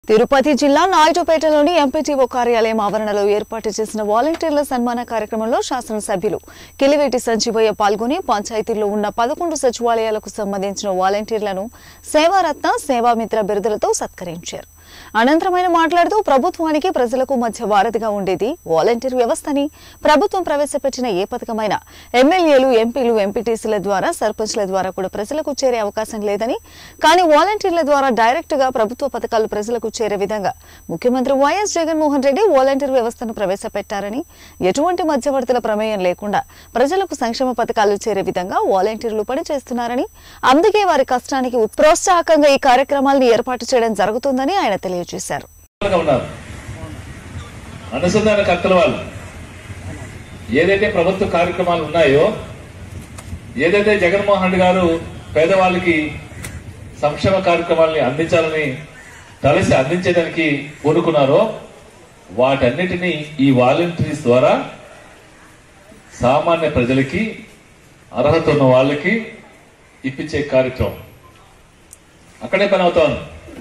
తిరుపతి జిల్లా నాయుడుపేటలోని ఎంపీటీఓ కార్యాలయం ఆవరణలో ఏర్పాటు చేసిన వాలంటీర్ల సన్మాన కార్యక్రమంలో శాసనసభ్యులు కిలివేటి సంజీవయ్య పాల్గొని పంచాయతీల్లో ఉన్న పదకొండు సచివాలయాలకు సంబంధించిన వాలంటీర్లను సేవారత్న సేవామిత్ర బిరుదులతో సత్కరించారు అనంతరం ఆయన మాట్లాడుతూ ప్రభుత్వానికి ప్రజలకు మధ్య వారధిగా ఉండేది వాలంటీర్ వ్యవస్థని ప్రభుత్వం ప్రవేశపెట్టిన ఏ పథకమైనా ఎమ్మెల్యేలు ఎంపీలు ఎంపీటీసీల ద్వారా సర్పంచ్ల ద్వారా కూడా ప్రజలకు చేరే అవకాశం లేదని కానీ వాలంటీర్ల ద్వారా డైరెక్ట్ గా ప్రభుత్వ పథకాలు ప్రజలకు చేరే విధంగా ముఖ్యమంత్రి వైఎస్ జగన్మోహన్ రెడ్డి వాలంటీర్ వ్యవస్థను ప్రవేశపెట్టారని ఎటువంటి మధ్యవర్తుల ప్రమేయం లేకుండా ప్రజలకు సంక్షేమ పథకాలు చేరే విధంగా వాలంటీర్లు పనిచేస్తున్నారని అందుకే వారి కష్టానికి ప్రోత్సాహకంగా ఈ కార్యక్రమాలను ఏర్పాటు చేయడం జరుగుతుందని ఆయన తెలియజేశారు గా ఉన్నారు అనుసంధాన కర్తల వాళ్ళు ఏదైతే ప్రభుత్వ కార్యక్రమాలు ఉన్నాయో ఏదైతే జగన్మోహన్ రెడ్డి గారు పేదవాళ్ళకి సంక్షేమ కార్యక్రమాలని అందించాలని తలసి అందించేదానికి కోరుకున్నారో వాటన్నిటినీ ఈ వాలంటీర్స్ ద్వారా సామాన్య ప్రజలకి అర్హత ఉన్న వాళ్ళకి ఇప్పించే కార్యక్రమం అక్కడే పని అవుతాను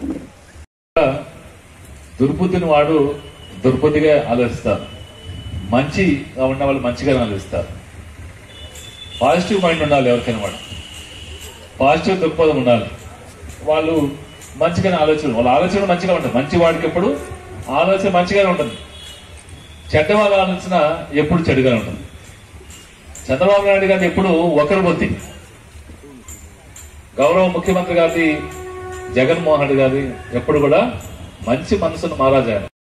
దుర్బుద్ధిని వాడు దుర్బుద్ధిగా ఆలోచిస్తారు మంచిగా ఉన్న వాళ్ళు మంచిగా ఆలోచిస్తారు పాజిటివ్ మైండ్ ఉండాలి ఎవరికైనా వాడు పాజిటివ్ దృక్పథం ఉండాలి వాళ్ళు మంచిగానే ఆలోచన వాళ్ళ ఆలోచన మంచిగా ఉంటుంది మంచి వాడికి ఎప్పుడు ఆలోచన మంచిగానే ఉంటుంది చెడ్డ వాళ్ళ ఆలోచన ఎప్పుడు చెడుగానే ఉంటుంది చంద్రబాబు నాయుడు గారిని ఎప్పుడు ఒకరి బుద్ధి గౌరవ ముఖ్యమంత్రి గారి జగన్మోహన్ రెడ్డి గారి ఎప్పుడు కూడా మంచి మనసును మహారాజా ఆయన